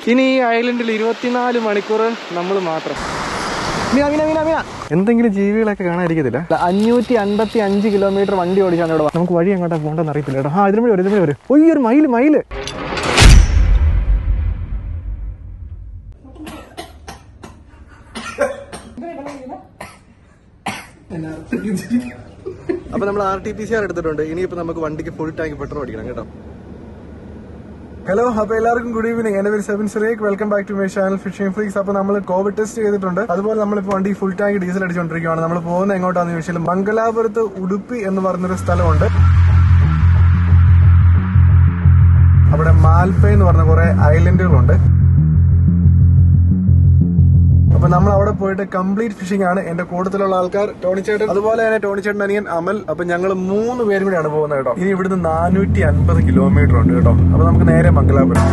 ഇനി ഈ ഐലൻഡിൽ ഇരുപത്തിനാല് മണിക്കൂർ നമ്മൾ മാത്രം മീന മീന മീന മീന എന്തെങ്കിലും ജീവികളൊക്കെ കാണാതിരിക്കത്തില്ല അഞ്ഞൂറ്റി അൻപത്തി അഞ്ച് കിലോമീറ്റർ വണ്ടി ഓടിച്ചാണ് ഇവിടെ വ- നമുക്ക് വഴി എങ്ങോട്ടാ പോകണ്ടെന്ന് അറിയത്തില്ല കേട്ടോ ആ ഇതിനുകൂടി വരും ഇതിനുകൂടി വരും ഒയ്യോ ഒരു മയില് മയില് അപ്പൊ നമ്മൾ R T P C R എടുത്തിട്ടുണ്ട് ഇനിയിപ്പോ നമുക്ക് വണ്ടിക്ക് ഫുൾ ടാങ്ക് പെട്രോൾ അടിക്കണം കേട്ടോ ഹലോ അപ്പൊ എല്ലാവർക്കും ഗുഡ് ഈവനിങ് എന്റെ പേര് seven Surekh welcome back to my channel fishing freaks അപ്പൊ നമ്മൾ കോവിഡ് ടെസ്റ്റ് ചെയ്തിട്ടുണ്ട് അതുപോലെ നമ്മളിപ്പോ വണ്ടി ഫുൾ ടാങ്ക് ഡീസൽ അടിച്ചുകൊണ്ടിരിക്കുകയാണ് നമ്മൾ പോകുന്നത് എങ്ങോട്ടാന്ന് ചോദിച്ചാൽ മംഗലാപുരത്ത് ഉടുപ്പി എന്ന് പറഞ്ഞൊരു സ്ഥലമുണ്ട് അവിടെ മാൽപ്പ എന്ന് പറഞ്ഞ കുറെ ഐലൻഡുകളുണ്ട് അപ്പൊ നമ്മൾ അവിടെ പോയിട്ട് കംപ്ലീറ്റ് ഫിഷിംഗ് ആണ് എന്റെ കൂട്ടത്തിലുള്ള ആൾക്കാർ ടോണി ചേട്ടൻ അതുപോലെ തന്നെ ടോണി ചേട്ടൻ അനിയൻ അമൽ അപ്പൊ ഞങ്ങൾ മൂന്ന് പേരും കൂടിയാണ് പോകുന്നത് കേട്ടോ ഇനി ഇവിടുന്ന് നാനൂറ്റി അൻപത് കിലോമീറ്റർ ഉണ്ട് കേട്ടോ അപ്പൊ നമുക്ക് നേരെ മംഗലാപുരം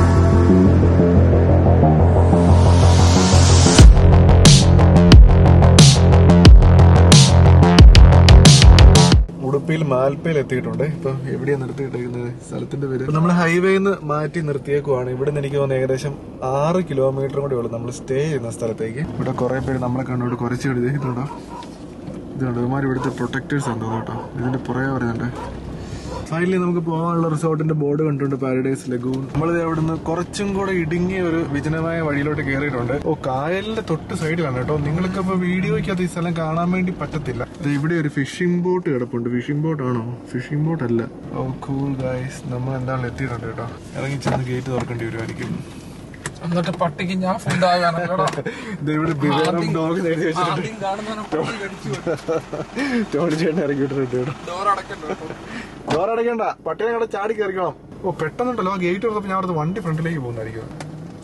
ഉടുപ്പിയിൽ മാൽപ്പയിൽ എത്തിയിട്ടുണ്ട് ഇപ്പൊ എവിടെയാ നിർത്തിയിട്ടേക്കുന്നത് സ്ഥലത്തിന്റെ പേര് നമ്മൾ ഹൈവേന്ന് മാറ്റി നിർത്തിയേക്കുവാണ് ഇവിടെ നിന്ന് എനിക്ക് തോന്നുന്നു ഏകദേശം ആറ് കിലോമീറ്റർ കൂടി ഉള്ളു നമ്മൾ സ്റ്റേ ചെയ്യുന്ന സ്ഥലത്തേക്ക് ഇവിടെ കുറെ പേര് നമ്മളെ കണ്ടോട്ട് കുറച്ച് എഴുതി ഇതുണ്ടോ ഇതുണ്ട് ഇവന്മാർ ഇവിടുത്തെ പ്രൊട്ടക്ടേഴ്സ് ആണ് കേട്ടോ ഇതിന്റെ പുറകെ പറയുന്നുണ്ട് ഫൈനലി നമുക്ക് പോകാനുള്ള റിസോർട്ടിന്റെ ബോർഡ് കണ്ടിട്ടുണ്ട് പാരഡൈസ് ലഗൂൺ നമ്മൾ അവിടുന്ന് കുറച്ചും കൂടെ ഇടുങ്ങിയ ഒരു വിജനമായ വഴിയിലോട്ട് കയറിയിട്ടുണ്ട് ഓ കായലിന്റെ തൊട്ട് സൈഡിലാണ് കേട്ടോ നിങ്ങൾക്ക് അപ്പൊ വീഡിയോയ്ക്കകത്ത് ഈ സ്ഥലം കാണാൻ വേണ്ടി പറ്റത്തില്ല ദേ ഇവിടെ ഒരു ഫിഷിംഗ് ബോട്ട് കിടപ്പുണ്ട് ഫിഷിംഗ് ബോട്ട് ആണോ ഫിഷിംഗ് ബോട്ട് അല്ല ഓ കൂൾ ഗൈസ് നമ്മൾ എന്താണ് എത്തിയിട്ടുണ്ട് കേട്ടോ ഇറങ്ങി ചെന്ന് ഗേറ്റ് തുറക്കേണ്ടി വരുമായിരിക്കും എന്നിട്ട് പട്ടിക്ക് ഞാൻ ഫുഡ് ആകാനല്ലടാ ദേ ഇവിടെ ബിവേറം ഡോഗ് എഴുതി വെച്ചിട്ടുണ്ട് ആദ്യം കാണുന്നവനെ പട്ടി കടിച്ചു ടോണി ചേട്ടൻ ഇറങ്ങിയിട്ടുണ്ട് കേട്ടോ ഡോർ അടക്കണ്ടോ ഡോറടയ്ക്കണ്ട പട്ടിനെ കണ്ട ചാടി കയറിക്കണം ഓ പെട്ടെന്നുണ്ടല്ലോ ആ ഗേറ്റ് തുറന്നപ്പോ ഞാൻ അവിടുത്തെ വണ്ടി ഫ്രണ്ടിലേക്ക് പോകുന്നതായിരിക്കും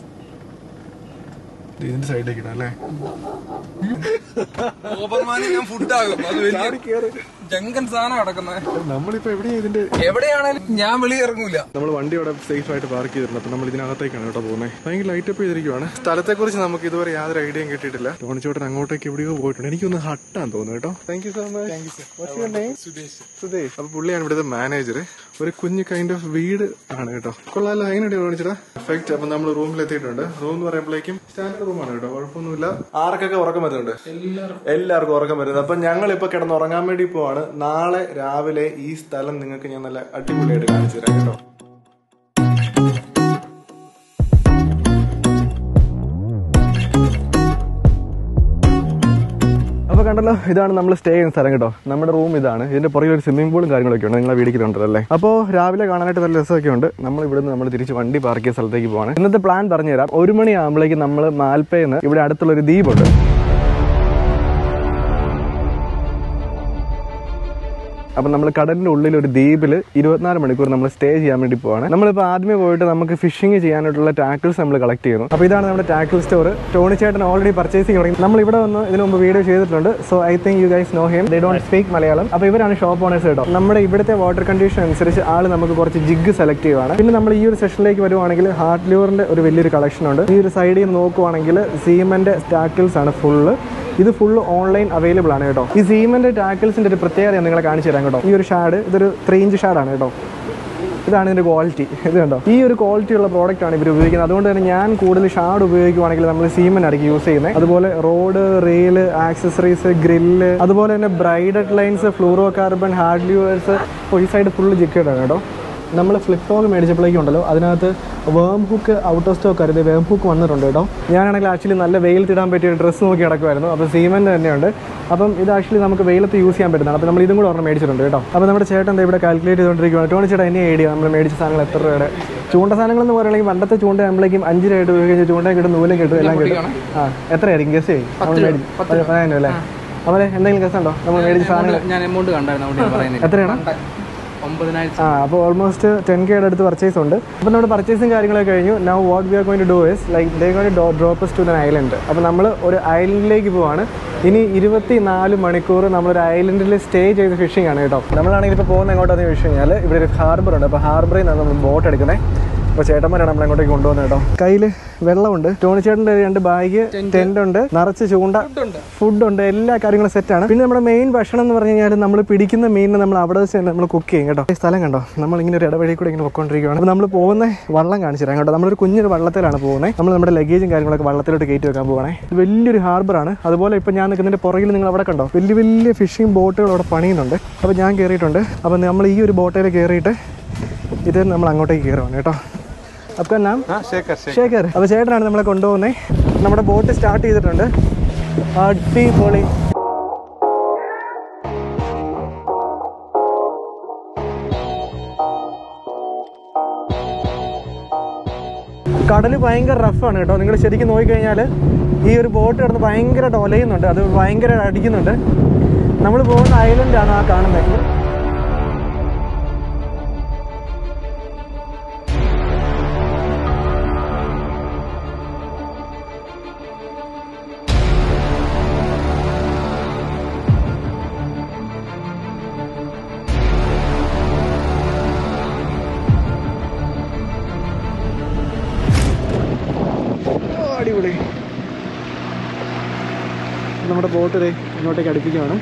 ഇത് ഇതിന്റെ സൈഡിലേക്ക് ഇടാം അല്ലേ ഓവർമാനി ഞാൻ ഫുഡ് ആകും അത് വലിയ ചാടി കയറി ജങ്കൻ സാധനം കിടക്കുന്നത് നമ്മളിപ്പോ എവിടെയാ ഇതിന്റെ എവിടെയാണേലും ഞാൻ വെളി ഇറങ്ങൂല നമ്മൾ വണ്ടി അവിടെ സേഫ് ആയിട്ട് പാർക്ക് ചെയ്തിട്ടുണ്ട് അപ്പൊ നമ്മൾ ഇതിനകത്തേക്കാണ് കേട്ടോ പോകുന്നത് ഭയങ്കര ലൈറ്റ് അപ്പ് ചെയ്തിരിക്കുവാണ് സ്ഥലത്തെ കുറിച്ച് നമുക്ക് ഇതുവരെ യാതൊരു ഐഡിയയും കിട്ടിയിട്ടില്ല ടോണിച്ചോട്ടൻ അങ്ങോട്ടേക്ക് എവിടെയോ പോയിട്ടുണ്ട് എനിക്കൊന്ന് ഹട്ടാൻ തോന്നുന്നു കേട്ടോ thank you so much Sudesh Sudhesh അപ്പൊ പുള്ളിയാണ് ഇവിടുത്തെ മാനേജർ ഒരു കുഞ്ഞ് കൈൻഡ് ഓഫ് വീട് ആണ് കേട്ടോ കൊള്ളാലോ അതിനുണ്ട് കാണിച്ചടാ പെർഫെക്റ്റ് അപ്പൊ നമ്മൾ റൂമിൽ എത്തിയിട്ടുണ്ട് റൂം എന്ന് പറയുമ്പോഴേക്കും സ്റ്റാൻഡേർഡ് റൂമാണ് കേട്ടോ കുഴപ്പമൊന്നുമില്ല ആർക്കൊക്കെ ഉറക്കം വരുന്നുണ്ട് എല്ലാവർക്കും ഉറക്കം വരുന്നത് അപ്പൊ ഞങ്ങൾ ഇപ്പൊ കിടന്ന് ഉറങ്ങാൻ വേണ്ടി പോവാണ് നാളെ രാവിലെ ഈ സ്ഥലം നിങ്ങൾക്ക് ഞാൻ നല്ല അടിപൊളിയായിട്ട് കാണിച്ചു തരാം കേട്ടോ അപ്പൊ കണ്ടല്ലോ ഇതാണ് നമ്മൾ സ്റ്റേ ചെയ്യുന്ന സ്ഥലം കേട്ടോ നമ്മുടെ റൂം ഇതാണ് ഇതിന്റെ പുറകിൽ ഒരു സ്വിമ്മിംഗ് പൂളും കാര്യങ്ങളൊക്കെ ഉണ്ട് നിങ്ങളെ വീടിക്ക് കണ്ടല്ലേ അപ്പോൾ രാവിലെ കാണാനായിട്ട് നല്ല രസമൊക്കെ ഉണ്ട് നമ്മൾ ഇവിടുന്ന് നമ്മൾ തിരിച്ച് വണ്ടി പാർക്ക് ചെയ്ത സ്ഥലത്തേക്ക് പോവാണ് ഇന്നത്തെ പ്ലാൻ പറഞ്ഞുതരാം ഒരു മണി ആകുമ്പോഴേക്കും നമ്മൾ മാൽപ്പയെന്ന് ഇവിടെ അടുത്തുള്ള ഒരു ദ്വീപുണ്ട് അപ്പം നമ്മൾ കടലിന്റെ ഉള്ളിൽ ഒരു ദ്വീപിൽ ഇരുപത്തിനാല് മണിക്കൂർ നമ്മൾ സ്റ്റേ ചെയ്യാൻ വേണ്ടി പോവാണ് നമ്മളിപ്പോൾ ആദ്യമേ പോയിട്ട് നമുക്ക് ഫിഷിംഗ് ചെയ്യാനായിട്ടുള്ള ടാക്കിൾസ് നമ്മൾ കളക്ട് ചെയ്യുന്നു അപ്പോൾ ഇതാണ് നമ്മുടെ ടാക്കിൾ സ്റ്റോർ ടോണി ചേട്ടൻ ഓൾറെഡി പർച്ചേസിംഗ് തുടങ്ങി നമ്മൾ ഇവിടെ വന്ന് ഇതിനു മുമ്പ് വീഡിയോ ചെയ്തിട്ടുണ്ട് so I think you guys know him they don't speak Malayalam അപ്പോൾ ഇവരാണ് ഷോപ്പ് ഓണേഴ്സ് കേട്ടോ നമ്മുടെ ഇവിടുത്തെ വാട്ടർ കണ്ടീഷൻ അനുസരിച്ച് ആൾ നമുക്ക് കുറച്ച് ജിഗ് സെലക്ട് ചെയ്യുവാണ് പിന്നെ നമ്മൾ ഈ ഒരു സെഷനിലേക്ക് വരുവാണെങ്കിൽ ഹാർട്ട് ലിവറിന്റെ ഒരു വലിയൊരു കളക്ഷൻ ഉണ്ട് ഈ ഒരു സൈഡിൽ നിന്ന് നോക്കുവാണെങ്കിൽ സീമന്റെ ടാക്കിൾസ് ആണ് ഫുള്ള് ഇത് ഫുള്ള് ഓൺലൈൻ അവൈലബിൾ ആണ് കേട്ടോ ഈ സീമന്റെ ടാക്കിൾസിന്റെ ഒരു പ്രത്യേകത ഞാൻ നിങ്ങളെ കാണിച്ചു തരാം കേട്ടോ ഈ ഒരു ഷാഡ് ഇതൊരു ത്രീ ഇഞ്ച് ഷാഡാണ് കേട്ടോ ഇതാണ് ഇതിന്റെ ക്വാളിറ്റി ഇത് കണ്ടോ ഈ ഒരു ക്വാളിറ്റി ഉള്ള പ്രോഡക്റ്റ് ആണ് ഇവർ ഉപയോഗിക്കുന്നത് അതുകൊണ്ട് തന്നെ ഞാൻ കൂടുതൽ ഷാഡ് ഉപയോഗിക്കുവാണെങ്കിൽ നമ്മൾ സീമൻ ആയിരിക്കും യൂസ് ചെയ്യുന്നത് അതുപോലെ റോഡ് റെയിൽ ആക്സസറീസ് ഗ്രില്ല് അതുപോലെ തന്നെ braided lines fluoro carbon hard livers ഈ സൈഡ് ഫുള്ള് ജിക്കേഡാണ് കേട്ടോ നമ്മൾ ഫ്ലിപ്പ് ടോക്ക് മേടിച്ചപ്പോഴേക്കും ഉണ്ടല്ലോ അതിനകത്ത് വേം ഹുക്ക് ഔട്ട് ഓഫ് സ്റ്റോക്ക് ആയിരുന്നു വേം ഹുക്ക് വന്നിട്ടുണ്ട് കേട്ടോ ഞാനാണെങ്കിൽ ആക്ച്വലി നല്ല വെയിലത്തിടാൻ പറ്റിയ ഡ്രസ്സ് നോക്കി കിടക്കുമായിരുന്നു അപ്പോൾ സീമെൻ്റ് തന്നെയുണ്ട് അപ്പം ഇത് ആക്ച്വലി നമുക്ക് വെയിലത്ത് യൂസ് ചെയ്യാൻ പറ്റുന്നതാണ് അപ്പോൾ നമ്മൾ ഇതും കൂടെ ഒരെണ്ണം മേടിച്ചിട്ടുണ്ട് കേട്ടോ അപ്പോൾ നമ്മുടെ ചേട്ടൻ ദേ ഇവിടെ കാൽക്കുലേറ്റ് ചെയ്തുകൊണ്ടിരിക്കുകയാണ് ടോണി ചേട്ടാ എന്നെ ഐഡിയ നമ്മൾ മേടിച്ച സാധനങ്ങൾ എത്ര രൂപയുടെ ചൂണ്ട സാധനങ്ങൾ എന്ന് പറയുകയാണെങ്കിൽ പണ്ടത്തെ ചൂണ്ട നമ്മളേക്കും അഞ്ച് രൂപയായിട്ട് ഉപയോഗിച്ച് ചൂണ്ടയും കിട്ടും നൂലും കിട്ടും എല്ലാം കിട്ടും ആ എത്രയായിരിക്കും ഗസ് ചെയ്യും നമ്മൾ മേടിച്ചു പതിനായിരം അല്ലേ അപ്പോൾ എന്തെങ്കിലും ഗസ് ഉണ്ടോ നമ്മൾ മേടിച്ച സാധനങ്ങൾ ഞാൻ എമൗണ്ട് കണ്ടായിരുന്നു അവിടെ ഞാൻ പറയുന്നില്ല എത്രയാണ് ഒമ്പതിനായിരത്തി ആ അപ്പോൾ ഓൾമോസ്റ്റ് ടെൻ കെയുടെ അടുത്ത് പർച്ചേസ് ഉണ്ട് അപ്പോൾ നമ്മുടെ പർച്ചേസും കാര്യങ്ങളൊക്കെ കഴിഞ്ഞു now what we are going to do is like they going to drop to then island അപ്പോൾ നമ്മൾ ഒരു ഐലൻഡിലേക്ക് പോവാണ് ഇനി ഇരുപത്തി നാല് മണിക്കൂർ നമ്മളൊരു ഐലൻഡിൽ സ്റ്റേ ചെയ്ത് ഫിഷിംഗ് ആണ് കേട്ടോ നമ്മളാണെങ്കിൽ ഇപ്പോൾ പോകുന്ന എങ്ങോട്ടാന്ന് ചോദിച്ചു കഴിഞ്ഞാൽ ഇവിടെ ഒരു ഹാർബർ ഉണ്ട് അപ്പോൾ ഹാർബറിൽ നിന്നാണ് നമ്മൾ ബോട്ട് എടുക്കുന്നത് അപ്പോൾ ചേട്ടന്മാരാണ് നമ്മൾ അങ്ങോട്ടേക്ക് കൊണ്ടുപോകുന്നത് കേട്ടോ കയ്യിൽ വെള്ളമുണ്ട് ടോണിച്ചേട്ടൻ്റെ രണ്ട് ബാഗ് ടെന്റ് ഉണ്ട് നിറച്ച് ചൂണ്ട ഫുഡുണ്ട് ഫുഡ് ഉണ്ട് എല്ലാ കാര്യങ്ങളും സെറ്റാണ് പിന്നെ നമ്മുടെ മെയിൻ ഭക്ഷണം എന്ന് പറഞ്ഞു കഴിഞ്ഞാൽ നമ്മൾ പിടിക്കുന്ന മീനിനെ നമ്മൾ അവിടെ വെച്ച് തന്നെ നമ്മൾ കുക്ക് ചെയ്യും കേട്ടോ ഈ സ്ഥലം കണ്ടോ നമ്മൾ ഇങ്ങനെ ഒരു ഇടവഴി കൂടെ ഇങ്ങനെ പൊക്കോണ്ടിരിക്കുകയാണ് അപ്പോൾ നമ്മൾ പോകുന്ന വള്ളം കാണിച്ചു തരാം കേട്ടോ നമ്മളൊരു കുഞ്ഞൊരു വള്ളത്തിലാണ് പോകുന്നത് നമ്മൾ നമ്മുടെ ലഗേജും കാര്യങ്ങളൊക്കെ വള്ളത്തിലോട്ട് കയറ്റി വെക്കാൻ പോകണേ ഇത് വലിയൊരു ഹാർബറാണ് അതുപോലെ ഇപ്പോൾ ഞാൻ നിൽക്കുന്നതിൻ്റെ പുറകിൽ നിങ്ങൾ അവിടെ കണ്ടോ വലിയ വലിയ ഫിഷിംഗ് ബോട്ടുകൾ അവിടെ പണിയുന്നുണ്ട് അപ്പോൾ ഞാൻ കയറിയിട്ടുണ്ട് അപ്പോൾ നമ്മൾ ഈ ഒരു ബോട്ടിൽ കയറിയിട്ട് ഇത് നമ്മൾ അങ്ങോട്ടേക്ക് കയറുവാണ് കേട്ടോ അപ്പോൾ നാം ശേഖർ അപ്പോൾ ചേട്ടനാണ് നമ്മളെ കൊണ്ടുപോകുന്നത് നമ്മുടെ ബോട്ട് സ്റ്റാർട്ട് ചെയ്തിട്ടുണ്ട് അടിപൊളി കടൽ ഭയങ്കര റഫാണ് കേട്ടോ നിങ്ങൾ ശരിക്കും നോക്കിക്കഴിഞ്ഞാൽ ഈ ഒരു ബോട്ട് കിടന്ന് ഭയങ്കരമായിട്ട് ഒലയുന്നുണ്ട് അത് ഭയങ്കര അടിക്കുന്നുണ്ട് നമ്മൾ പോകുന്ന ഐലൻഡാണ് ആ കാണുന്നത് ഓ, അടിപൊളി നമ്മുടെ ബോട്ട് ദേ ഇങ്ങോട്ടേക്ക് അടുപ്പിക്കുകയാണ്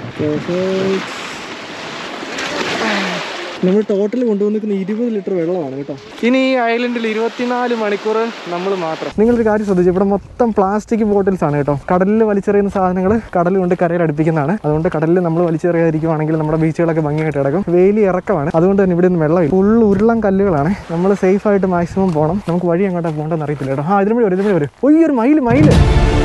നമ്മൾ ടോട്ടൽ കൊണ്ടുവന്നിരിക്കുന്ന ഇരുപത് ലിറ്റർ വെള്ളമാണ് കേട്ടോ ഇനി ഈ ഐലൻഡിൽ ഇരുപത്തിനാല് മണിക്കൂർ നമ്മൾ മാത്രം നിങ്ങളൊരു കാര്യം ശ്രദ്ധിച്ചു ഇവിടെ മൊത്തം പ്ലാസ്റ്റിക് ബോട്ടിൽസ് ആണ് കേട്ടോ കടലിൽ വലിച്ചെറിയുന്ന സാധനങ്ങൾ കടൽ കൊണ്ട് കരയിൽ അടുപ്പിക്കുന്നതാണ് അതുകൊണ്ട് കടലിൽ നമ്മൾ വലിച്ചെറിയാതിരിക്കുവാണെങ്കിൽ നമ്മുടെ ബീച്ചുകളൊക്കെ ഭംഗിയായിട്ട് കിടക്കും വേലി ഇറക്കമാണ് അതുകൊണ്ട് തന്നെ ഇവിടെ ഒന്നും വെള്ളമില്ല ഫുൾ ഉരുളം കല്ലുകളാണ് നമ്മൾ സേഫ് ആയിട്ട് മാക്സിമം പോകണം നമുക്ക് വഴി എങ്ങോട്ടാണ് പോകേണ്ടതെന്ന് അറിയത്തില്ല കേട്ടോ ആ ഇതിനുമേ വരും ഇതിനുമേ വരും ഒയ്യോ ഒരു മയില് മയില്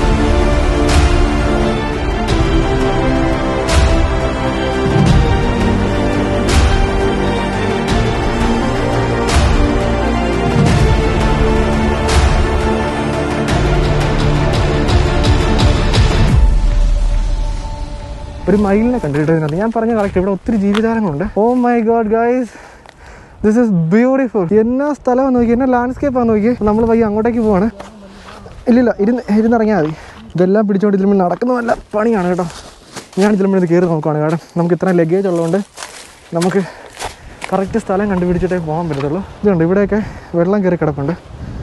ഒരു മയിലിനെ കണ്ടിട്ട് ഇതിനകത്ത് ഞാൻ പറഞ്ഞ കറക്റ്റ് ഇവിടെ ഒത്തിരി ജീവിതാരങ്ങളുണ്ട് oh my God guys this is beautiful എന്നാ സ്ഥലമാണ് നോക്കി എന്നാ ലാൻഡ്സ്കേപ്പാണ് നോക്കി നമ്മൾ വയ്യ അങ്ങോട്ടേക്ക് പോവാണ് ഇല്ലില്ല ഇരുന്ന് ഇരുന്നിറങ്ങിയാൽ മതി ഇതെല്ലാം പിടിച്ചോണ്ട് ഇതിൽ നടക്കുന്ന നല്ല പണിയാണ് കേട്ടോ ഞാൻ ഇതിൽ ഇത് കയറി നോക്കുവാണ് കാരണം നമുക്ക് ഇത്രയും ലഗേജ് ഉള്ളതുകൊണ്ട് നമുക്ക് കറക്റ്റ് സ്ഥലം കണ്ടുപിടിച്ചിട്ടേ പോകാൻ പറ്റത്തുള്ളൂ ഇതുണ്ട് ഇവിടെയൊക്കെ വെള്ളം കയറി കിടപ്പുണ്ട്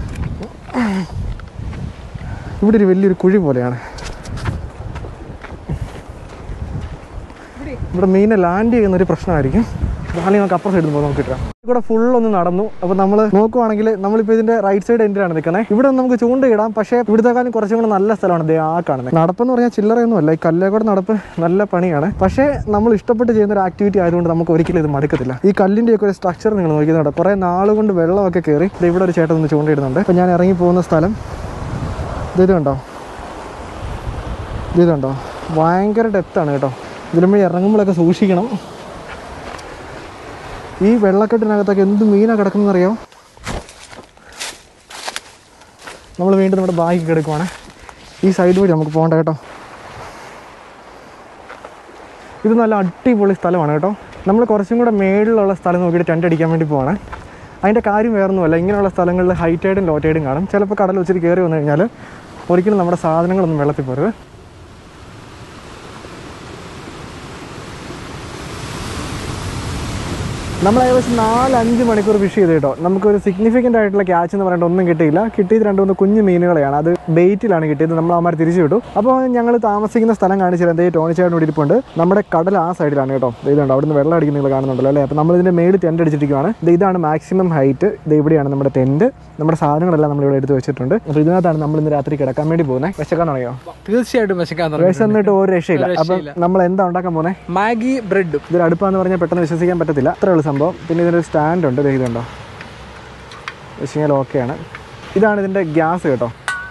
ഇവിടെ ഒരു വലിയൊരു കുഴി പോലെയാണ് ഇവിടെ മീനെ ലാൻഡ് ചെയ്യുന്ന ഒരു പ്രശ്നമായിരിക്കും നാളെ നമുക്ക് അപ്പുറം സൈഡിൽ പോകാൻ നോക്കിയിട്ടാണ് ഇവിടെ ഫുൾ ഒന്ന് നടന്നു അപ്പോൾ നമ്മൾ നോക്കുവാണെങ്കിൽ നമ്മളിപ്പോൾ ഇതിന്റെ റൈറ്റ് സൈഡ് എൻഡിലാണ് നിൽക്കുന്നത് ഇവിടെ ഒന്ന് നമുക്ക് ചൂണ്ടയിടാം പക്ഷേ ഇവിടുത്തെക്കാളും കുറച്ചും കൂടെ നല്ല സ്ഥലമാണ് ദേ ആ കാണുന്നത് നടപ്പെന്ന് പറഞ്ഞാൽ ചില്ലറയൊന്നും അല്ല ഈ കല്ലേക്കൂടെ നടപ്പ് നല്ല പണിയാണ് പക്ഷേ നമ്മൾ ഇഷ്ടപ്പെട്ട് ചെയ്യുന്ന ഒരു ആക്ടിവിറ്റി ആയതുകൊണ്ട് നമുക്ക് ഒരിക്കലും ഇത് മടുക്കത്തില്ല ഈ കല്ലിൻ്റെയൊക്കെ ഒരു സ്ട്രക്ചർ നിങ്ങൾ നോക്കിയതുകൊണ്ട് കുറേ നാളുകൊണ്ട് വെള്ളമൊക്കെ കയറി ദേ ഇവിടെ ഒരു ചേട്ടൻ ഒന്ന് ചൂണ്ടയിടുന്നുണ്ട് അപ്പോൾ ഞാൻ ഇറങ്ങി പോകുന്ന സ്ഥലം ഇത് ഇത് കണ്ടോ ഇത് ഇത് കണ്ടോ ഭയങ്കര ഡെപ്താണ് കേട്ടോ ഇതിലുമ്പോൾ ഇറങ്ങുമ്പോഴൊക്കെ സൂക്ഷിക്കണം ഈ വെള്ളക്കെട്ടിനകത്തൊക്കെ എന്ത് മീനാണ് കിടക്കുന്നറിയോ നമ്മൾ വീണ്ടും നമ്മുടെ ബാഗ് കിടക്കുവാണ് ഈ സൈഡ് വഴി നമുക്ക് പോകണ്ട കേട്ടോ ഇത് നല്ല അടിപൊളി സ്ഥലമാണ് കേട്ടോ നമ്മൾ കുറച്ചും കൂടെ മേളിലുള്ള സ്ഥലം നോക്കിയിട്ട് ടെൻ്റ് അടിക്കാൻ വേണ്ടി പോവാണ് അതിൻ്റെ കാര്യം വേറൊന്നുമല്ല ഇങ്ങനെയുള്ള സ്ഥലങ്ങളിൽ ഹൈ ടൈഡും ലോ ടൈഡും കാണും ചിലപ്പോൾ കടൽ വെച്ചിട്ട് കയറി വന്നു കഴിഞ്ഞാൽ ഒരിക്കലും നമ്മുടെ സാധനങ്ങളൊന്നും വെള്ളത്തിൽ പോരുത് നമ്മൾ ഏകദേശം നാല് അഞ്ച് മണിക്കൂർ ഫിഷ് ചെയ്ത് കേട്ടോ നമുക്കൊരു സിഗ്നിഫിക്കൻ്റ് ആയിട്ടുള്ള ക്യാച്ച് എന്ന് പറഞ്ഞിട്ട് ഒന്നും കിട്ടിയില്ല കിട്ടിയത് രണ്ട് മൂന്ന് കുഞ്ഞു മീനുകളെയാണ് അത് ബെയ്റ്റിലാണ് കിട്ടിയത് നമ്മൾ അമ്മമാർ തിരിച്ചു വിട്ടു അപ്പോൾ ഞങ്ങൾ താമസിക്കുന്ന സ്ഥലം കാണിച്ചാൽ എന്തേ ടോണിച്ചായിട്ട് ഇവിടെ ഇരിപ്പുണ്ട് നമ്മുടെ കടൽ ആ സൈഡിലാണ് കേട്ടോ ദേ ഇതുണ്ട് അവിടുന്ന് വെള്ളം അടിക്കുന്ന നിങ്ങൾ കാണുന്നുണ്ടല്ലോ അല്ലേ അപ്പോൾ നമ്മളിതിൻ്റെ മേളിൽ ടെൻ്റ് അടിച്ചിരിക്കുകയാണ് ദേ ഇതാണ് മാക്സിമം ഹൈറ്റ് ഇത് ഇവിടെയാണ് നമ്മുടെ ടെൻറ്റ് നമ്മുടെ സാധനങ്ങളെല്ലാം നമ്മൾ ഇവിടെ എടുത്ത് വെച്ചിട്ടുണ്ട് അപ്പോൾ ഇതിനകത്താണ് നമ്മൾ ഇന്ന് രാത്രി കിടക്കാൻ വേണ്ടി പോകുന്നത് വിശക്കാൻ തുടങ്ങിയോ തീർച്ചയായിട്ടും വിശക്കാൻ തുടങ്ങി വിശന്നിട്ട് ഒരു രക്ഷയില്ല അപ്പം നമ്മൾ എന്താ ഉണ്ടാക്കാൻ പോകുന്നത് മാഗി ബ്രെഡും ഇതൊരു അടുപ്പാന്ന് പറഞ്ഞാൽ പെട്ടെന്ന് വിശ്വസിക്കാൻ പറ്റത്തില്ല അത്രേ ഉള്ളൂ സംഭവം പിന്നെ ഇതിനൊരു സ്റ്റാൻഡ് ഉണ്ട് ദേ ഇതുണ്ടോ വെച്ച് കഴിഞ്ഞാൽ ഓക്കെയാണ് ഇതാണ് ഇതിൻ്റെ ഗ്യാസ് കേട്ടോ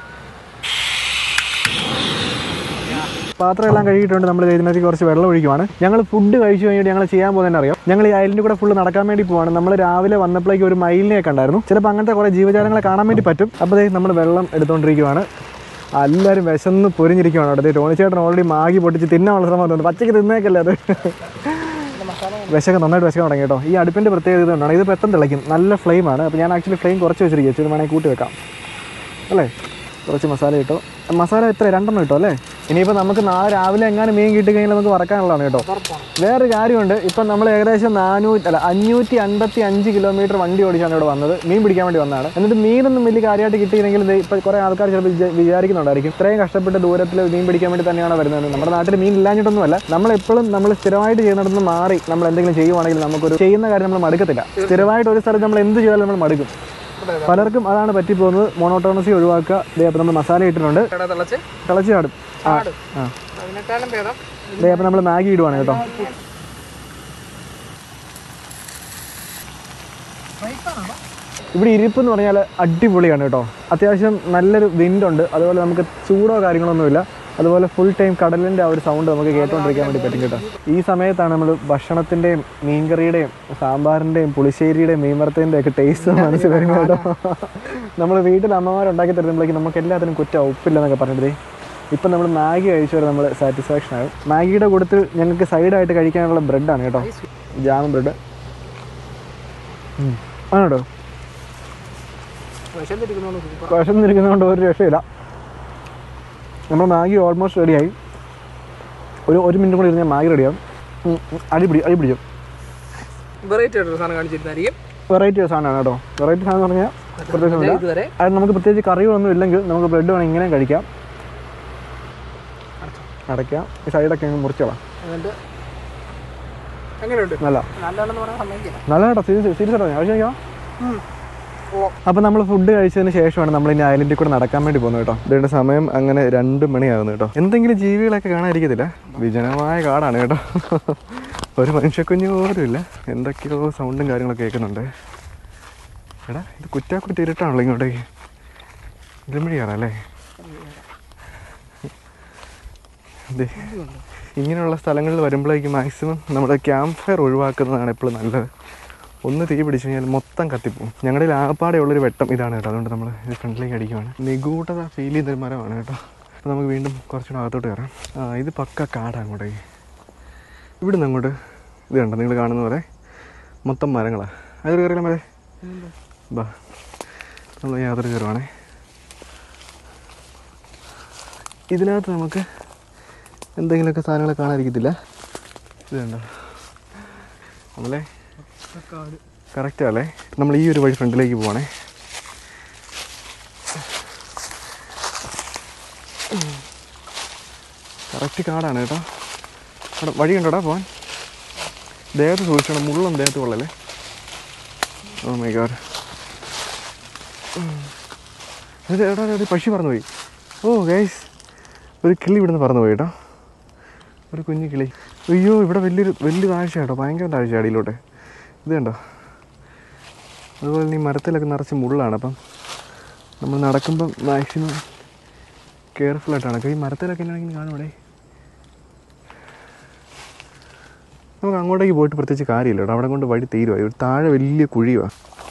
പാത്രം എല്ലാം കഴുകിയിട്ടുണ്ട് നമ്മൾ ഇതിനകത്ത് കുറച്ച് വെള്ളം ഒഴിക്കുവാണ് ഞങ്ങൾ ഫുഡ് കഴിച്ചു കഴിഞ്ഞിട്ട് ഞങ്ങൾ ചെയ്യാൻ പോകുന്നതെന്ന് അറിയാം ഞങ്ങൾ ഈ അയലിൻ്റെ കൂടെ ഫുള്ള് നടക്കാൻ വേണ്ടി പോവാണ് നമ്മൾ രാവിലെ വന്നപ്പോഴേക്ക് ഒരു മയിലിനെ കണ്ടായിരുന്നു ചിലപ്പോൾ അങ്ങനത്തെ കുറേ ജീവജാലങ്ങളെ കാണാൻ വേണ്ടി പറ്റും അപ്പോൾ നമ്മൾ വെള്ളം എടുത്തുകൊണ്ടിരിക്കുവാണ് എല്ലാവരും വിശന്ന് പൊരിഞ്ഞിരിക്കുവാണ് അവിടെ ദേ ടോണിച്ചേട്ടൻ ഓൾറെഡി മാഗി പൊട്ടിച്ച് തിന്നാനുള്ള ശ്രമം തോന്നുന്നു പച്ചയ്ക്ക് തിന്നേക്കല്ലേ അത് വിശക്ക് നന്നായിട്ട് വിശക്കാൻ തുടങ്ങി കേട്ടോ ഈ അടുപ്പിൻ്റെ പ്രത്യേകത ഇതുകൊണ്ടാണ് ഇത് പെട്ടെന്ന് തിളയ്ക്കും നല്ല ഫ്ലെയിമാണ് അപ്പോൾ ഞാൻ ആക്ച്വലി ഫ്ലെയിം കുറച്ച് വെച്ചിരിക്കും ഇത് വേണമെങ്കിൽ കൂട്ടി വെക്കാം അല്ലേ കുറച്ച് മസാല ഇട്ടോ മസാല എത്ര രണ്ടെണ്ണം ഇട്ടോ അല്ലേ ഇനിയിപ്പോൾ നമുക്ക് നാളെ രാവിലെ എങ്ങാനും മീൻ കിട്ടി കഴിഞ്ഞാൽ നമുക്ക് വറക്കാനുള്ളതാണ് കേട്ടോ വേറൊരു കാര്യമുണ്ട് ഇപ്പം നമ്മൾ ഏകദേശം നാനൂറ്റി അല്ല അഞ്ഞൂറ്റി അൻപത്തി അഞ്ച് കിലോമീറ്റർ വണ്ടി ഓടിച്ചാണ് ഇവിടെ വന്നത് മീൻ പിടിക്കാൻ വേണ്ടി വന്നതാണ് എന്നിട്ട് മീനൊന്നും വലിയ കാര്യമായിട്ട് കിട്ടിയില്ലെങ്കിൽ ദേ ഇപ്പം കുറേ ആൾക്കാർ ചിലപ്പോൾ വിചാ- വിചാരിക്കുന്നുണ്ടായിരിക്കും ഇത്രയും കഷ്ടപ്പെട്ട് ദൂരത്തിൽ മീൻ പിടിക്കാൻ വേണ്ടി തന്നെയാണ് വരുന്നത് നമ്മുടെ നാട്ടിൽ മീൻ ഇല്ലാഞ്ഞിട്ടൊന്നുമല്ല നമ്മളെപ്പോഴും നമ്മൾ സ്ഥിരമായിട്ട് ചെയ്യുന്നിടത്ത് നിന്ന് മാറി നമ്മൾ എന്തെങ്കിലും ചെയ്യുവാണെങ്കിൽ നമുക്കൊരു ചെയ്യുന്ന കാര്യം നമ്മൾ മടുക്കത്തില്ല സ്ഥിരമായിട്ട് ഒരു സ്ഥലത്ത് നമ്മൾ എന്ത് ചെയ്താലും നമ്മൾ മടുക്കും പലർക്കും അതാണ് പറ്റിപ്പോകുന്നത് മോണോട്ടോണസി ഒഴിവാക്കുക ദേ അപ്പം നമ്മൾ മസാല ഇട്ടിട്ടുണ്ട് കട തിളച്ച് തിളച്ച് ചാടും ആ ചാടും ആ അതിനേക്കാളും ഭേദം ദേ അപ്പം നമ്മൾ മാഗി ഇടുവാണ് കേട്ടോ ഇവിടെ ഇരിപ്പ് എന്ന് പറഞ്ഞാൽ അടിപൊളിയാണ് കേട്ടോ അത്യാവശ്യം നല്ലൊരു വിൻഡുണ്ട് അതുപോലെ നമുക്ക് ചൂടോ കാര്യങ്ങളൊന്നുമില്ല അതുപോലെ ഫുൾ ടൈം കടലിൻ്റെ ആ ഒരു സൗണ്ട് നമുക്ക് കേട്ടുകൊണ്ടിരിക്കാൻ വേണ്ടി പറ്റും കേട്ടോ ഈ സമയത്താണ് നമ്മൾ ഭക്ഷണത്തിൻ്റെയും മീൻകറിയുടെയും സാമ്പാറിൻ്റെയും പുളിശ്ശേരിയുടെയും മീൻവറുത്തതിൻ്റെ ഒക്കെ ടേസ്റ്റ് മനസ്സിൽ വരുന്നത് കേട്ടോ നമ്മൾ വീട്ടിൽ അമ്മമാരുണ്ടാക്കി തരുമ്പോഴേക്കും നമുക്ക് എല്ലാത്തിനും കുറ്റം ഉപ്പില്ലെന്നൊക്കെ പറഞ്ഞിട്ട് ഇപ്പം നമ്മൾ മാഗി കഴിച്ചവരെ നമ്മൾ സാറ്റിസ്ഫാക്ഷൻ ആകും മാഗിയുടെ കൂട്ടത്തിൽ ഞങ്ങൾക്ക് സൈഡായിട്ട് കഴിക്കാനുള്ള ബ്രെഡാണ് കേട്ടോ ജാം ബ്രെഡ് ആണോ കേട്ടോ വിശന്നിരിക്കുന്നോണ്ട് സൂപ്പർ വിശന്നിരിക്കുന്നതുകൊണ്ട് ഒരു രക്ഷയില്ല നമ്മൾ മാഗി ഓൾമോസ്റ്റ് റെഡിയായി ഒരു ഒരു മിനിറ്റ് കൂടി ഇരുന്നാൽ മാഗി റെഡിയാവും ഉം, ഉം, അടിപിടി അടിപിടിക്കും വെറൈറ്റി ആയിട്ടൊരു സാധനം കാണിച്ചിരുന്നായിരിക്കും വെറൈറ്റി സാധനമാണ് കേട്ടോ വെറൈറ്റി സാധനം എന്ന് പറഞ്ഞാൽ പ്രത്യേകിച്ച് ഇതുവരെ അത് നമുക്ക് പ്രത്യേകിച്ച് കറികളൊന്നും ഇല്ലെങ്കിൽ നമുക്ക് ബ്രെഡ് വേണം ഇങ്ങനെ കഴിക്കാം അടയ്ക്കാം ഈ സൈഡൊക്കെ അങ്ങ് മുറിച്ചോളാം എന്നിട്ട് എങ്ങനെയുണ്ട് നല്ല നല്ലതാണെന്ന് പറയാൻ സമ്മതിക്കില്ല നല്ല കേട്ടോ സീരിയസ് സീരിയസ് ആണോ ആവശ്യം അപ്പോൾ നമ്മൾ ഫുഡ് കഴിച്ചതിന് ശേഷമാണ് നമ്മൾ ഇനി ഐലൻഡിൽ കൂടെ നടക്കാൻ വേണ്ടി പോകുന്നത് കേട്ടോ ഇതിന്റെ സമയം അങ്ങനെ രണ്ട് മണിയാകുന്നു കേട്ടോ എന്തെങ്കിലും ജീവികളൊക്കെ കാണാതിരിക്കത്തില്ല വിജനമായ കാടാണ് കേട്ടോ ഒരു മനുഷ്യക്കുഞ്ഞു പോലും ഇല്ല എന്തൊക്കെയോ സൗണ്ടും കാര്യങ്ങളൊക്കെ കേൾക്കുന്നുണ്ട് എടാ ഇത് കുറ്റാക്കുറ്റി ഇരുട്ടാണല്ലോ ഇങ്ങോട്ടേക്ക് ഇരുമണി കയറാല്ലേ ദേ, ഇങ്ങനെയുള്ള സ്ഥലങ്ങളിൽ വരുമ്പോഴേക്കും മാക്സിമം നമ്മുടെ ക്യാമ്പ് ഫയർ ഒഴിവാക്കുന്നതാണ് എപ്പോഴും നല്ലത് ഒന്ന് തീ പിടിച്ചു കഴിഞ്ഞാൽ മൊത്തം കത്തിപ്പോവും ഞങ്ങളുടെ ആകപ്പാടെ ഉള്ളൊരു വെട്ടം ഇതാണ് കേട്ടോ അതുകൊണ്ട് നമ്മൾ ഇത് ഫ്രണ്ടിലേക്ക് അടിക്കുവാണ് നിഗൂഢത ഫീൽ ചെയ്തൊരു മരമാണ് കേട്ടോ അപ്പോൾ നമുക്ക് വീണ്ടും കുറച്ചുകൂടെ അകത്തോട്ട് കയറാം ആ ഇത് പക്ക കാടാണ് അങ്ങോട്ടേക്ക് ഇവിടുന്ന് അങ്ങോട്ട് ഇത് കണ്ടോ നിങ്ങൾ കാണുന്ന പോലെ മൊത്തം മരങ്ങളാണ് അതിൽ കയറിയാലും മതി ബാ നമ്മൾ യാത്ര കയറുവാണേ ഇതിനകത്ത് നമുക്ക് എന്തെങ്കിലുമൊക്കെ സാധനങ്ങൾ കാണാതിരിക്കത്തില്ല ഇത് കണ്ടോ നമ്മളെ കറക്റ്റ് അല്ലേ നമ്മൾ ഈ ഒരു വഴി ഫ്രണ്ടിലേക്ക് പോവാണേ കറക്റ്റ് കാടാണ് കേട്ടോ അവിടെ വഴിയുണ്ടോടാ പോവാൻ ദേഹത്ത് സൂക്ഷിക്കണം മുള്ളും ദേഹത്ത് കൊള്ളല്ലേ ഓ മൈ ഗാഡ് ഇത് എടാ ഒരു പക്ഷി പറന്നുപോയി ഓ ഗൈസ് ഒരു കിളി ഇവിടുന്ന് പറന്നുപോയി കേട്ടോ ഒരു കുഞ്ഞു കിളി അയ്യോ ഇവിടെ വലിയൊരു വലിയ താഴ്ച കേട്ടോ ഭയങ്കര താഴ്ച അടിയിലോട്ട് ഇത് കണ്ടോ അതുപോലെ തന്നെ ഈ മരത്തിലൊക്കെ നിറച്ച് മുള്ളാണ് അപ്പം നമ്മൾ നടക്കുമ്പം മാക്സിമം കെയർഫുൾ ആയിട്ടാണ് ഈ മരത്തിലൊക്കെ എന്നാണെങ്കിൽ കാണുമോടെ നമുക്ക് അങ്ങോട്ടേക്ക് പോയിട്ട് പ്രത്യേകിച്ച് കാര്യമില്ല കേട്ടോ അവിടെ കൊണ്ട് വഴി തീരുവായി ഒരു താഴെ വലിയ കുഴിയുവാ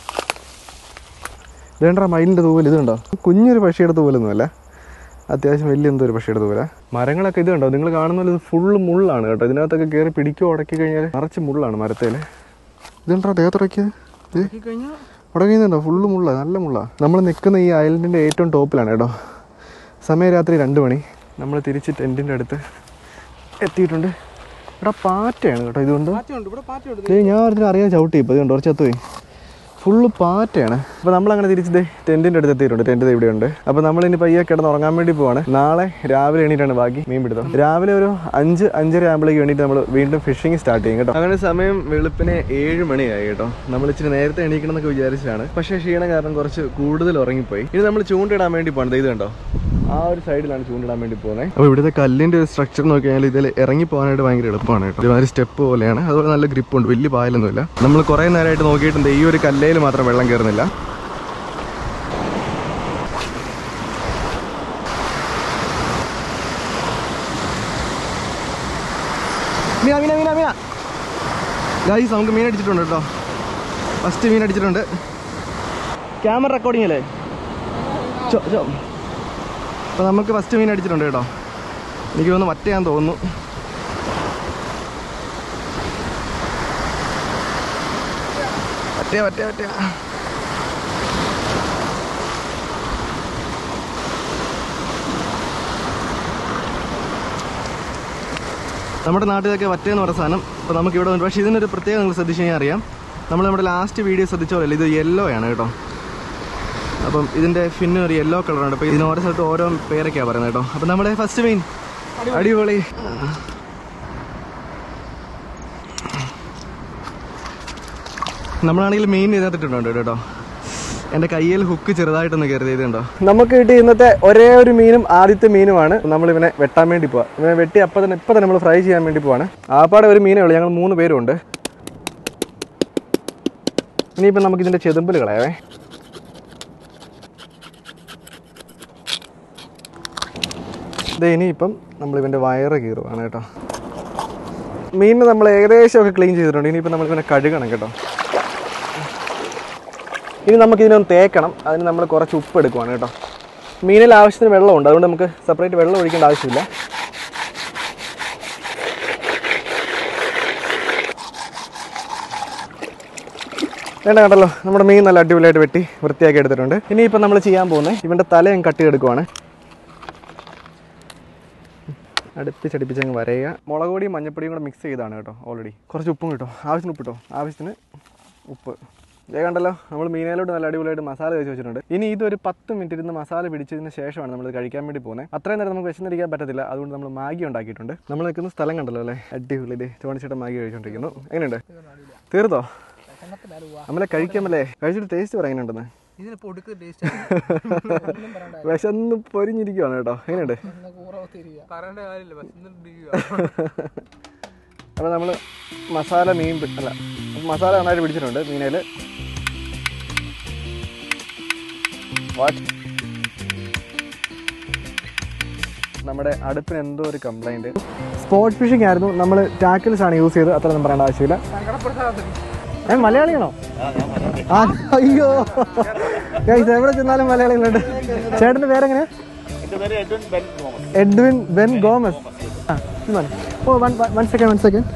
ഇതേണ്ട മയിലിൻ്റെ തൂവൽ ഇത് കണ്ടോ കുഞ്ഞൊരു പക്ഷിയുടെ തൂവലൊന്നുമല്ല അത്യാവശ്യം വലിയ എന്തോ ഒരു പക്ഷിയുടെ തൂവല മരങ്ങളൊക്കെ ഇത് കണ്ടോ നിങ്ങൾ കാണുന്ന പോലെ ഇത് ഫുള്ള് മുള്ളാണ് കേട്ടോ ഇതിനകത്തൊക്കെ കയറി പിടിക്കുകയോ ഉടക്കി കഴിഞ്ഞാൽ നിറച്ച് മുള്ളാണ് മരത്തേൽ ഇതെന്താ ദേഹത്തുടക്കിയത് ഇത് കഴിഞ്ഞാൽ അവിടെ കഴിയുന്നുണ്ടോ ഫുള്ള് മുള്ള നല്ല മുള്ള നമ്മൾ നിൽക്കുന്ന ഈ ഐലൻഡിൻ്റെ ഏറ്റവും ടോപ്പിലാണ് കേട്ടോ സമയം രാത്രി രണ്ട് മണി നമ്മൾ തിരിച്ച് ടെൻറ്റിൻ്റെ അടുത്ത് എത്തിയിട്ടുണ്ട് എടാ പാറ്റയാണ് കേട്ടോ ഇതുകൊണ്ട് പാറ്റയുണ്ട് ഇവിടെ പാറ്റയുണ്ട് ദേ ഞാൻ ഒരിക്കലും അറിയാൻ ചവിട്ടി ഇപ്പോൾ ഇത് കണ്ടോ കുറച്ച് പോയി ഫുള്ള് പാറ്റയാണ് അപ്പോൾ നമ്മളങ്ങനെ തിരിച്ച് ദേ ടെൻറ്റിൻ്റെ അടുത്ത് എത്തിയിട്ടുണ്ട് ടെൻറ്റ് ഇവിടെയുണ്ട് അപ്പോൾ നമ്മൾ ഇനി പയ്യെ കിടന്ന് ഉറങ്ങാൻ വേണ്ടി പോവാണ് നാളെ രാവിലെ എണീറ്റാണ് ബാക്കി മീൻ പിടുത്തം രാവിലെ ഒരു അഞ്ച് അഞ്ചര ആകുമ്പോഴേക്ക് വേണ്ടിയിട്ട് നമ്മൾ വീണ്ടും ഫിഷിംഗ് സ്റ്റാർട്ട് ചെയ്യും കേട്ടോ അങ്ങനെ സമയം വെളുപ്പിനെ ഏഴ് മണിയായി കേട്ടോ നമ്മൾ ഇച്ചിരി നേരത്തെ എണീക്കണം എന്നൊക്കെ വിചാരിച്ചതാണ് പക്ഷേ ക്ഷീണം കാരണം കുറച്ച് കൂടുതൽ ഉറങ്ങിപ്പോയി ഇനി നമ്മൾ ചൂണ്ടിടാൻ വേണ്ടി പോകണം ഇത് കണ്ടോ ആ ഒരു സൈഡിലാണ് ചൂണ്ടിടാൻ വേണ്ടി പോകുന്നത് അപ്പോൾ ഇവിടുത്തെ കല്ലിന്റെ ഒരു സ്ട്രക്ചർ നോക്കി കഴിഞ്ഞാൽ ഇതിൽ ഇറങ്ങി പോകാനായിട്ട് ഭയങ്കര എളുപ്പമാണ് കേട്ടോ ഒരുമാതിരി സ്റ്റെപ്പ് പോലെയാണ് അതുപോലെ നല്ല ഗ്രിപ്പ് ഉണ്ട് വലിയ പായലൊന്നുമില്ല നമ്മൾ കുറേ നേരമായിട്ട് നോക്കിയിട്ടുണ്ട് ഈ ഒരു കല്ലയിൽ മാത്രം വെള്ളം കയറുന്നില്ല മീന മീന മീന മീന ഗൈസ് നമുക്ക് മീൻ അടിച്ചിട്ടുണ്ട് കേട്ടോ ഫസ്റ്റ് മീൻ അടിച്ചിട്ടുണ്ട് ക്യാമറ റെക്കോർഡിംഗ് അല്ലേ ചോ ചോ അപ്പോൾ നമുക്ക് ഫസ്റ്റ് മീൻ അടിച്ചിട്ടുണ്ട് കേട്ടോ എനിക്ക് തോന്നുന്നു മറ്റേ തോന്നുന്നു മറ്റേ മറ്റേ മറ്റേ നമ്മുടെ നാട്ടിലൊക്കെ വറ്റയെന്ന് പറയുന്ന സാധനം ഇപ്പോൾ നമുക്ക് ഇവിടെ ഉണ്ട് പക്ഷേ ഇതിനൊരു പ്രത്യേകം നിങ്ങൾ ശ്രദ്ധിച്ചു കഴിഞ്ഞാൽ അറിയാം നമ്മൾ നമ്മുടെ ലാസ്റ്റ് വീഡിയോ ശ്രദ്ധിച്ച പോലെ ഇത് യെല്ലോ ആണ് കേട്ടോ അപ്പം ഇതിന്റെ ഫിന്നിന് ഒരു യെല്ലോ കളറുണ്ട് അപ്പോൾ ഇതിന് ഓരോ സ്ഥലത്ത് ഓരോ പേരൊക്കെയാണ് പറയുന്നത് കേട്ടോ അപ്പം നമ്മുടെ ഫസ്റ്റ് മീൻ അടിപൊളി നമ്മളാണെങ്കിൽ മെയിൻ ഇതിനകത്തിട്ടുണ്ട് കേട്ടോ എന്റെ കയ്യിൽ ഹുക്ക് ചെറുതായിട്ടൊന്ന് കയറി ചെയ്തിട്ടുണ്ടോ നമുക്ക് കിട്ടിയ ഇന്നത്തെ ഒരേ ഒരു മീനും ആദ്യത്തെ മീനുമാണ് നമ്മൾ ഇവനെ വെട്ടാൻ വേണ്ടി പോവാ ഇവനെ വെട്ടി അപ്പം തന്നെ ഇപ്പം തന്നെ നമ്മൾ ഫ്രൈ ചെയ്യാൻ വേണ്ടി പോവാണ് ആപ്പാടെ ഒരു മീനേ ഉള്ളൂ ഞങ്ങൾ മൂന്ന് പേരുണ്ട് ഇനിയിപ്പം നമുക്ക് ഇതിന്റെ ചെതുമ്പിൽ കളയാവേ ഇത് ഇനിയിപ്പം നമ്മൾ ഇവന്റെ വയറ് കീറുവാണ് കേട്ടോ മീനിനെ നമ്മൾ ഏകദേശം ഒക്കെ ക്ലീൻ ചെയ്തിട്ടുണ്ട് ഇനിയിപ്പം നമ്മൾ ഇവനെ കഴുകണം കേട്ടോ ഇനി നമുക്ക് ഇതിനൊന്ന് തേക്കണം അതിന് നമ്മൾ കുറച്ച് ഉപ്പ് എടുക്കുവാണ് കേട്ടോ മീനിൽ ആവശ്യത്തിന് വെള്ളമുണ്ട് അതുകൊണ്ട് നമുക്ക് സെപ്പറേറ്റ് വെള്ളം ഒഴിക്കേണ്ട ആവശ്യമില്ല വേണ്ട കണ്ടല്ലോ നമ്മുടെ മീൻ നല്ല അടിപൊളിയായിട്ട് വെട്ടി വൃത്തിയാക്കി എടുത്തിട്ടുണ്ട് ഇനിയിപ്പോൾ നമ്മൾ ചെയ്യാൻ പോകുന്നത് ഇവൻ്റെ തലയും കട്ടി എടുക്കുവാണ് അടുപ്പിച്ചടുപ്പിച്ച് അങ്ങ് വരയുക മുളക് പൊടിയും മഞ്ഞപ്പൊടിയും കൂടെ മിക്സ് ചെയ്താണ് കേട്ടോ ഓൾറെഡി കുറച്ച് ഉപ്പും കിട്ടോ ആവശ്യത്തിന് ഉപ്പ് കിട്ടോ ആവശ്യത്തിന് ഉപ്പ് ഇതേ കണ്ടല്ലോ നമ്മൾ മീനയിലോട്ട് നല്ല അടിപൊളിയായിട്ട് മസാല തേച്ച് വെച്ചിട്ടുണ്ട് ഇനി ഇതൊരു പത്ത് മിനിറ്റ് ഇരുന്ന് മസാല പിടിച്ചതിന് ശേഷമാണ് നമ്മൾ കഴിക്കാൻ വേണ്ടി പോകുന്നത് അത്രയും നേരം നമുക്ക് വിശന്നിരിക്കാൻ പറ്റത്തില്ല അതുകൊണ്ട് നമ്മൾ മാഗി ഉണ്ടാക്കിയിട്ടുണ്ട് നമ്മൾ നിൽക്കുന്ന സ്ഥലം കണ്ടല്ലോ അല്ലേ അടിപൊളി ഇത് ചോണിച്ചിട്ട് മാഗി കഴിച്ചുകൊണ്ടിരിക്കുന്നു എങ്ങനെയുണ്ട് തീർത്തോ നമ്മളെ കഴിക്കാമല്ലേ കഴിച്ചിട്ട് ടേസ്റ്റ് പറയാൻ എങ്ങനെയുണ്ടെന്ന് ഇതിന് പൊടുക്ക് ടേസ്റ്റ് ഒന്നും പറയണ്ട വിശന്ന് പൊരിഞ്ഞിരിക്കുവാണ് കേട്ടോ എങ്ങനെയുണ്ട് കൂറവ് തിരിക പറയേണ്ട കാര്യമില്ല ബസ് അപ്പോൾ നമ്മൾ മസാല മീൻ പി- അല്ല മസാല നന്നായിട്ട് പിടിച്ചിട്ടുണ്ട് മീനയിൽ വാട്ട് നമ്മുടെ അടുപ്പിന് എന്തോ ഒരു കംപ്ലൈൻറ്റ് സ്പോട്ട് ഫിഷിംഗ് ആയിരുന്നു നമ്മൾ ടാക്കിൽസ് ആണ് യൂസ് ചെയ്തത് അത്ര ഒന്നും പറയേണ്ട ആവശ്യമില്ല സങ്കടപ്പെടുത്താതെ ഏ മലയാളിയാണോ ആ അയ്യോ Guys, എവിടെ ചെന്നാലും മലയാളികളുണ്ട് ചേട്ടന്റെ പേരെങ്ങനെ എഡ്വിൻ ബെൻ ഗോമസ് ആ, ഇത് മതി. Oh one one second one second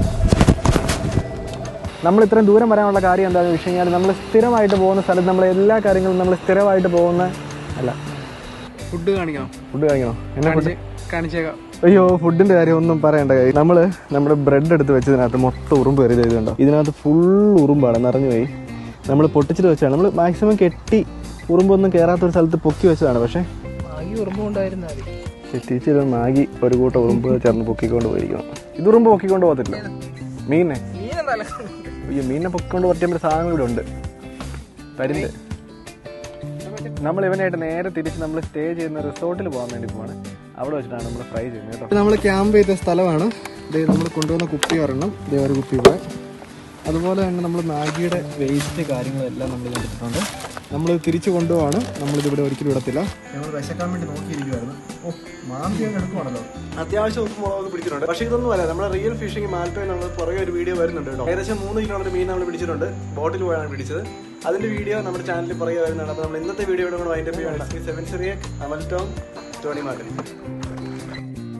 നമ്മൾ ഇത്രയും ദൂരം വരാനുള്ള കാര്യം എന്താണെന്ന് വെച്ച് കഴിഞ്ഞാൽ നമ്മൾ സ്ഥിരമായിട്ട് പോകുന്ന സ്ഥലത്ത് നമ്മൾ എല്ലാ കാര്യങ്ങളും നമ്മൾ സ്ഥിരമായിട്ട് പോകുന്ന അല്ല ഫുഡ് കാണിക്കാം ഫുഡ് കഴിക്കണോ എന്നെ ഫുഡ് കാണിച്ചേക്കാം അയ്യോ ഫുഡിന്റെ കാര്യം ഒന്നും പറയണ്ട കാര്യം നമ്മൾ നമ്മുടെ ബ്രെഡ് എടുത്ത് വെച്ചതിനകത്ത് മൊത്തം ഉറുമ്പ് കയറി ചെയ്തുണ്ടോ ഇതിനകത്ത് ഫുൾ ഉറുമ്പാണ് നിറഞ്ഞു പോയി നമ്മൾ പൊട്ടിച്ചിട്ട് വെച്ചാണ് നമ്മൾ മാക്സിമം കെട്ടി ഉറുമ്പൊന്നും കയറാത്ത ഒരു സ്ഥലത്ത് പൊക്കി വെച്ചതാണ് പക്ഷേ ഈ ഉറുമ്പ് ഉണ്ടായിരുന്നാ മതി ടീച്ചർ മാഗി ഒരു കൂട്ടം ഉറുമ്പ് ചേർന്ന് പൊക്കിക്കൊണ്ട് പോയിരിക്കണം ഇത് ഉറുമ്പ് പൊക്കിക്കൊണ്ട് പോകത്തില്ല മീനെ മീനെന്തല്ല അയ്യോ മീനിനെ പൊക്കിക്കൊണ്ട് പറ്റിയ ഒരു സാധനങ്ങൾ ഇവിടെ ഉണ്ട് പരുന്ത് നമ്മൾ ഇവനായിട്ട് നേരെ തിരിച്ച് നമ്മൾ സ്റ്റേ ചെയ്യുന്ന റിസോർട്ടിൽ പോകാൻ വേണ്ടി പോവാണ് അവിടെ വെച്ചിട്ടാണ് നമ്മൾ ഫ്രൈ ചെയ്യുന്നത് കേട്ടോ നമ്മൾ ക്യാമ്പ് ചെയ്ത സ്ഥലമാണ് ഇത് നമ്മൾ കൊണ്ടുവന്ന കുപ്പി ഒരെണ്ണം ഇതേ ഒരു കുപ്പി ഇവിടെ അതുപോലെ തന്നെ നമ്മൾ മാഗിയുടെ വേസ്റ്റ് കാര്യങ്ങളെല്ലാം നമ്മൾ കണ്ടിട്ടുണ്ട് നമ്മൾ തിരിച്ചു കൊണ്ടുപോവാണ് നമ്മളിത് ഇവിടെ ഒരിക്കലും ഇടത്തില്ല ഞങ്ങൾ വിശക്കാൻ വേണ്ടി നോക്കിയിരിക്കുവായിരുന്നു ഓ മാന്തി അങ്ങ് എടുക്കുവാണല്ലോ അത്യാവശ്യം ഉപ്പ് മുളകൊക്കെ പിടിച്ചിട്ടുണ്ട് പക്ഷേ ഇതൊന്നും അല്ല നമ്മുടെ റിയൽ ഫിഷിംഗ് മാൽപ്പയിൽ നമ്മൾ പുറകെ ഒരു വീഡിയോ വരുന്നുണ്ട് കേട്ടോ ഏകദേശം മൂന്ന് കിലോ ഒരു മീൻ നമ്മൾ പിടിച്ചിട്ടുണ്ട് ബോട്ടിൽ പോയാണ് പിടിച്ചത് അതിന്റെ വീഡിയോ നമ്മുടെ ചാനലിൽ പുറകെ വരുന്നുണ്ട് അപ്പോൾ നമ്മൾ ഇന്നത്തെ വീഡിയോ കൂടെ അതിന്റെ പേര് സെവൻ ചെറിയ അമൽ ടോം ടോണി മാർട്ടിൻ